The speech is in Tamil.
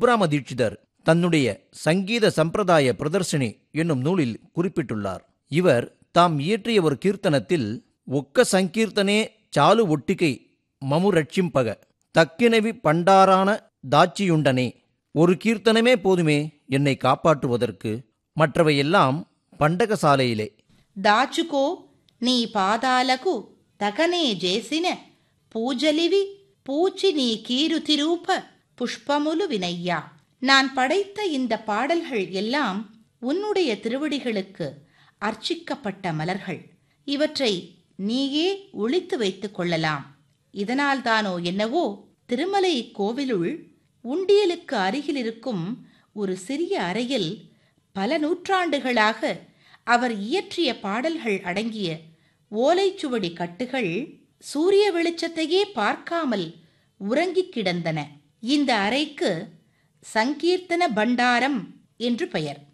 சுப்ராம தீட்சிதர் தன்னுடைய சங்கீத சம்பிரதாய பிரதர்ஷினி என்னும் நூலில் குறிப்பிட்டுள்ளார் இவர் தாம் இயற்றிய ஒரு கீர்த்தனத்தில் ஒக்க சங்கீர்த்தனே சாலு ஒட்டிகை மமு ரட்சிம்பக தக்கினவி பண்டாரான தாட்சியுண்டனே ஒரு கீர்த்தனமே போதுமே என்னை காப்பாற்றுவதற்கு மற்றவையெல்லாம் பண்டகசாலையிலே దాచుకో నీ పాదాలకు తగనే చేసిన పూజలివి పూచి నీ కీరుతిరూప புஷ்பமுலு வினையா நான் படைத்த இந்த பாடல்கள் எல்லாம் உன்னுடைய திருவடிகளுக்கு அர்ச்சிக்கப்பட்ட மலர்கள் இவற்றை நீயே ஒளித்து வைத்துக் கொள்ளலாம் இதனால்தானோ என்னவோ திருமலை கோவிலுள் உண்டியலுக்கு அருகில் இருக்கும் ஒரு சிறிய அறையில் பல நூற்றாண்டுகளாக அவர் இயற்றிய பாடல்கள் அடங்கிய ஓலைச்சுவடி கட்டுகள் சூரிய வெளிச்சத்தையே பார்க்காமல் உறங்கிக் கிடந்தன இந்த அறைக்கு சங்கீர்த்தன பண்டாரம் என்று பெயர்